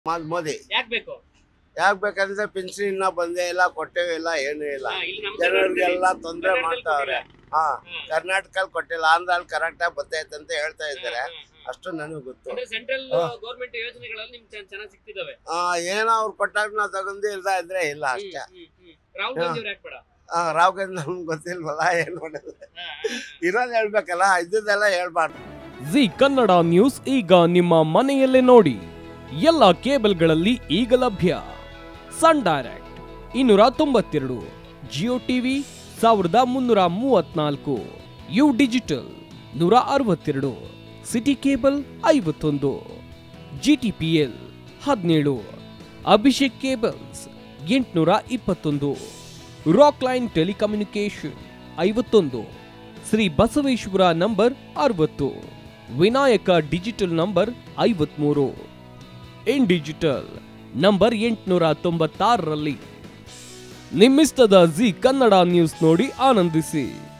ಮ- ಮೋದಿ ಯಾಕೆ ಬೇಕು ಯಾಕೆ ಬೇಕಂದ್ರೆ ಪಿನ್ಷನ್ ಇನ್ನ ಬಂದೇ ಇಲ್ಲ ಕೊಟ್ಟೇವೇ ಇಲ್ಲ ಏನೂ ಇಲ್ಲ ಹಾ, ಇಲ್ಲಿ ನಮ್ಮ ಜನರಿಗೆಲ್ಲ ಕರ್ನಾಟಕದಲ್ಲಿ- ತೊಂದರೆ ಕರ್ನಾಟಕದಲ್ಲಿ ಮಾಡ್ತಾವ್ರೆ ಕೊಟ್ಟಿಲ್ಲ. ಹಾ ಹಾ. ಕರ್ನಾಟಕದಲ್ಲಿ ಕೊಟ್ಟಿಲ್ಲ ಆಂಧ್ರಲ್ಲಿ ಕರೆಕ್ಟ್ ಆಗಿ ಬರ್ತೈತೆ ಅಂತ ಹೇಳ್ತಾ ಇದ್ದಾರೆ ಹಾ, ಹಾ, ಹಾ. ಅಷ್ಟು ನನಗೆ ಗೊತ್ತು ಅಂದ್ರೆ ಸೆಂಟ್ರಲ್ ಹಾ. ಗೌರ್ಮೆಂಟ್ ಯೋಜನೆಗಳಲ್ಲಿ ನಿಮ್ಗೆ ಚೆನ್ನಾಗಿ ಸಿಗ್ತಿದಾವೆ ಆ, ಏನೋ ಅವ್ರು ಕೊಟ್ಟಾಗ ನಾವು ತಗೊಂಡು ಇಲ್ದ ಇದ್ರೆ ಇಲ್ಲ ಅಷ್ಟೇ ಹ್ಮ್, ಹ್ಮ್, ಹ್ಮ್. ರಾಹುಲ್ ಗಾಂಧಿ ಅವ್ರು ಯಾಕೆ ಬೇಡ ಆ, ರಾವ್ ಗಾಂಧಿ ನಮ್ಗೆ ಗೊತ್ತಿಲ್ವಲ್ಲ ಏನ್ ಮಾಡೋದು ಹಾ, ಹಾ, ಹಾ. ಇರೋದು ಹೇಳ್ಬೇಕಲ್ಲ ಇದ್ದದೆಲ್ಲ ಹೇಳ್ಬಾರ್ದು ಜಿ ಕನ್ನಡ ನ್ಯೂಸ್ ಈಗ ನಿಮ್ಮ ಮನೆಯಲ್ಲೇ ನೋಡಿ ಎಲ್ಲ ಕೇಬಲ್ಗಳಲ್ಲಿ ಈಗ ಲಭ್ಯ ಸನ್ ಡೈರೆಕ್ಟ್ ಇನ್ನೂರ ತೊಂಬತ್ತೆರಡು ಜಿಯೋ ಟಿವಿ ಸಾವಿರದ ಮುನ್ನೂರ ಮೂವತ್ನಾಲ್ಕು ಯು ಡಿಜಿಟಲ್ ನೂರ ಅರವತ್ತೆರಡು ಸಿಟಿ ಕೇಬಲ್ ಐವತ್ತೊಂದು ಜಿ ಟಿ ಪಿ ಎಲ್ ಹದಿನೇಳು ಅಭಿಷೇಕ್ ಕೇಬಲ್ಸ್ ಎಂಟುನೂರ ಇಪ್ಪತ್ತೊಂದು ರಾಕ್ ಲೈನ್ ಟೆಲಿಕಮ್ಯುನಿಕೇಶನ್ ಐವತ್ತೊಂದು ಶ್ರೀ ಬಸವೇಶ್ವರ ನಂಬರ್ ಅರವತ್ತು ವಿನಾಯಕ ಡಿಜಿಟಲ್ ನಂಬರ್ ಐವತ್ಮೂರು ಇನ್ ಡಿಜಿಟಲ್ ನಂಬರ್ ಎಂಟುನೂರ ತೊಂಬತ್ತಾರರಲ್ಲಿ ನಿಮ್ಮಿಸ್ತದ ಜಿ ಕನ್ನಡ ನ್ಯೂಸ್ ನೋಡಿ ಆನಂದಿಸಿ